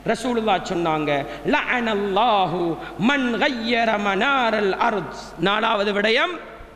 ரசூலுல்லா சொன்னாங்க லஅனல்லாஹு மன் கய்யர மனாரல் அர்த் நாலாவது விடயம்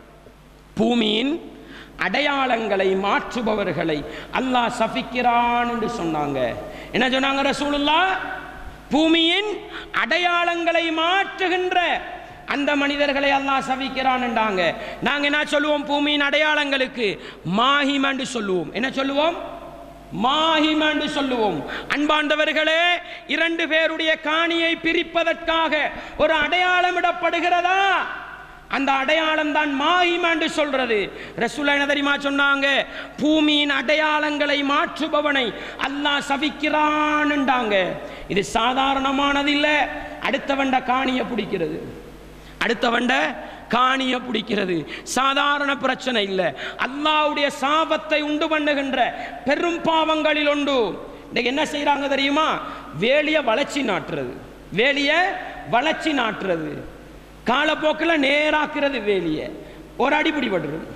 பூமியின் அடையாளங்களை மாற்றுபவர்களை அல்லாஹ் சபிக்கிறான் என்று சொன்னாங்க என்ன சொன்னாங்க ரசூலுல்லா பூமியின் அடையாளங்களை மாற்றுகின்ற அந்த மனிதர்களை அல்லாஹ் சபிக்கிறான் என்றாங்க நாங்க என்ன சொல்லுவோம் பூமியின் அடையாளங்களுக்கு மாஹிம் என்று சொல்லுவோம் என்ன சொல்லுவோம் மாஹிம் என்று சொல்லுவோம் அன்பாண்டவர்களே இரண்டு பேருடைய காணியை பிரிப்பதற்காக ஒரு அடையாளம் இடப்படுகிறதா அந்த அடையாளம் தான் மாஹிம் என்று சொல்றது ரசூலா என்ன தெரியுமா சொன்னாங்க பூமியின் அடையாளங்களை மாற்றுபவனை அல்லாஹ் சபிக்கிறான் என்றாங்க இது சாதாரணமானது இல்ல அடுத்தவண்ட காணியை பிடிக்கிறது அடுத்தவண்ட காணிய பிடிக்கிறது சாதாரண பிரச்சனை இல்லை அல்லாவுடைய சாபத்தை உண்டு பண்ணுகின்ற பெரும் பாவங்களில் உண்டு இன்னைக்கு என்ன செய்றாங்க தெரியுமா வேலிய வளர்ச்சி நாட்டுறது வேலிய வளர்ச்சி நாட்டுறது காலப்போக்கில் நேராக்குறது வேலிய ஒரு அடி பிடிபட்டுரும்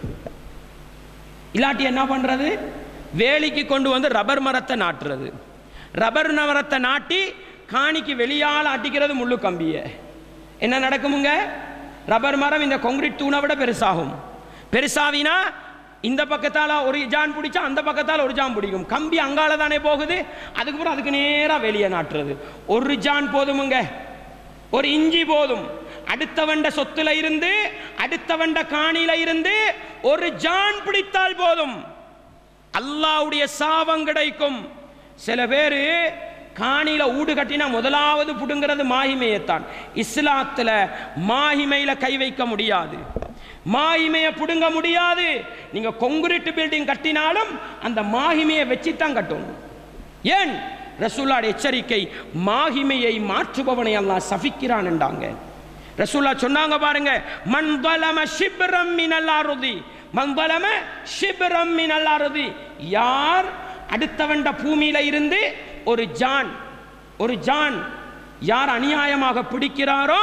இல்லாட்டி என்ன பண்றது வேலிக்கு கொண்டு வந்து ரப்பர் மரத்தை நாட்டுறது ரப்பர் மரத்தை நாட்டி காணிக்கு வெளியால் அடிக்கிறது முள்ளு கம்பியை என்ன நடக்குமுங்க ரப்பர் மரம் இந்த கொங்கிரீட் தூணை விட பெருசாகும் பெருசாவினா இந்த பக்கத்தால் ஒரு ஜான் பிடிச்சா அந்த பக்கத்தால் ஒரு ஜான் பிடிக்கும் கம்பி அங்கால தானே போகுது அதுக்கப்புறம் அதுக்கு நேராக வெளியே நாட்டுறது ஒரு ஜான் போதுமுங்க ஒரு இஞ்சி போதும் அடுத்தவண்ட சொத்துல இருந்து அடுத்தவண்ட காணியில இருந்து ஒரு ஜான் பிடித்தால் போதும் அல்லாவுடைய சாபம் கிடைக்கும் சில பேர் காணியில ஊடு கட்டினா முதலாவது புடுங்கிறது மாஹிமையத்தான் இஸ்லாத்துல மாஹிமையில கை வைக்க முடியாது மாஹிமையை புடுங்க முடியாது நீங்க கொங்குரிட்டு பில்டிங் கட்டினாலும் அந்த மாஹிமையை வச்சு தான் கட்டணும் ஏன் ரசூல்லாட எச்சரிக்கை மாஹிமையை மாற்றுபவனை அல்லாஹ் சபிக்கிறான் என்றாங்க ரசூல்லா சொன்னாங்க பாருங்க மண்பலம ஷிப்ரம் மினல் அருதி மண்பலம ஷிப்ரம் மினல் அருதி யார் அடுத்தவண்ட பூமியில இருந்து ஒரு ஜான் ஒரு ஜான் யார் அநியாயமாக பிடிக்கிறாரோ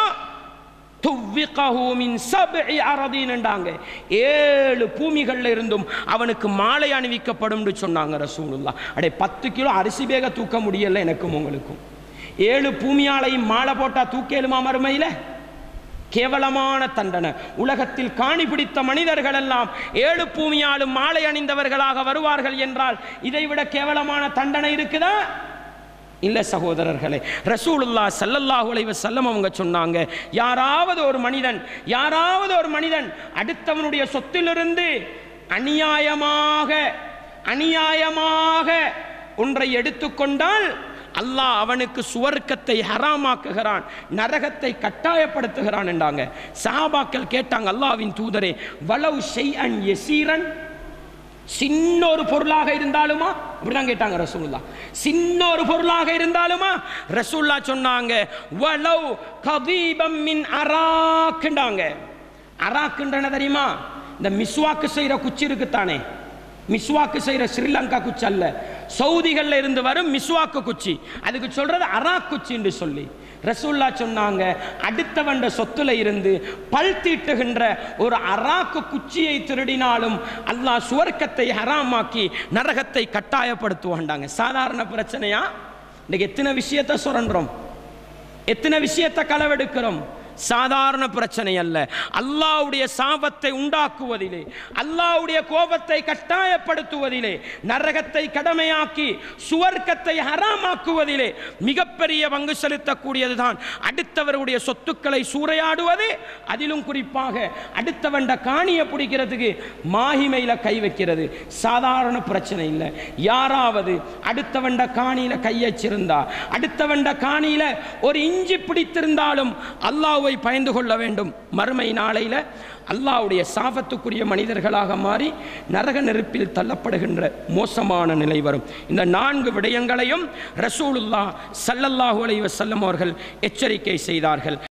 துவ்விகஹு மின் சப்இ அரதீன் என்றாங்க ஏழு பூமிகள்ல இருந்தும் அவனுக்கு மாலை அணிவிக்கப்படும் சொன்னாங்க ரசூலுல்லா அடே பத்து கிலோ அரிசி பேக தூக்க முடியல எனக்கும் உங்களுக்கும் ஏழு பூமியாலையும் மாலை போட்டா தூக்கேலுமா மறுமையில கேவலமான தண்டனை உலகத்தில் காணி பிடித்த மனிதர்கள் எல்லாம் ஏழு பூமியாலும் மாலை அணிந்தவர்களாக வருவார்கள் என்றால் இதைவிட கேவலமான தண்டனை இருக்குதா இல்ல சகோதரர்களே ரசூலுல்லா ஸல்லல்லாஹு அலைஹி வஸல்லம் அவங்க சொன்னாங்க யாராவது ஒரு மனிதன் யாராவது ஒரு மனிதன் அடுத்தவனுடைய சொத்திலிருந்து அநியாயமாக அநியாயமாக ஒன்றை எடுத்துக்கொண்டால் அல்லாஹ் அவனுக்கு சுவர்க்கத்தை ஹராமாக்குகிறான் நரகத்தை கட்டாயப்படுத்துகிறான் என்றாங்க சஹாபாக்கள் கேட்டாங்க அல்லாஹ்வின் தூதரே வலவு ஷை அன் எசீரன் சின்ன ஒரு பொருளாக இருந்தாலுமா அப்படிதான் கேட்டாங்க ரசூலுல்லா சின்ன ஒரு பொருளாக இருந்தாலுமா ரசூல்லா சொன்னாங்க வலவ் கதீபம் மின் அராக்குண்டாங்க அராக்குன்றன தெரியுமா இந்த மிஸ்வாக்கு செய்யற குச்சி இருக்குத்தானே மிஸ்வாக்கு செய்யற ஸ்ரீலங்கா குச்சி அல்ல சவுதிகள்ல இருந்து வரும் மிஸ்வாக்கு குச்சி அதுக்கு சொல்றது அராக் குச்சி என்று சொல்லி ரசூல்லா சொன்னாங்க அடுத்தவண்ட சொத்துல இருந்து பல் தீட்டுகின்ற ஒரு அராக்கு குச்சியை திருடினாலும் அல்லாஹ் சுவர்க்கத்தை ஹராமாக்கி நரகத்தை கட்டாயப்படுத்துவாண்டாங்க சாதாரண பிரச்சனையா இன்னைக்கு எத்தனை விஷயத்தை சுரண்டுறோம் எத்தனை விஷயத்தை களவெடுக்கிறோம் சாதாரண பிரச்சனை அல்ல அல்லாவுடைய சாபத்தை உண்டாக்குவதிலே அல்லாவுடைய கோபத்தை கட்டாயப்படுத்துவதிலே நரகத்தை கடமையாக்கி சுவர்க்கத்தை ஹராமாக்குவதிலே மிகப்பெரிய பங்கு செலுத்தக்கூடியதுதான் அடுத்தவருடைய சொத்துக்களை சூறையாடுவது அதிலும் குறிப்பாக அடுத்தவண்ட காணியை பிடிக்கிறதுக்கு மாஹிமையில கை வைக்கிறது சாதாரண பிரச்சனை இல்லை யாராவது அடுத்தவண்ட காணியில கை வச்சிருந்தா அடுத்தவண்ட காணியில ஒரு இஞ்சி பிடித்திருந்தாலும் அல்லாஹ்வை பயந்து கொள்ள வேண்டும் மறுமை நாளையில அல்லாஹ்வுடைய சாபத்துக்குரிய மனிதர்களாக மாறி நரக நெருப்பில் தள்ளப்படுகின்ற மோசமான நிலை வரும் இந்த நான்கு விடயங்களையும் ரசூலுல்லாஹ் ஸல்லல்லாஹு அலைஹி வஸல்லம் அவர்கள் எச்சரிக்கை செய்தார்கள்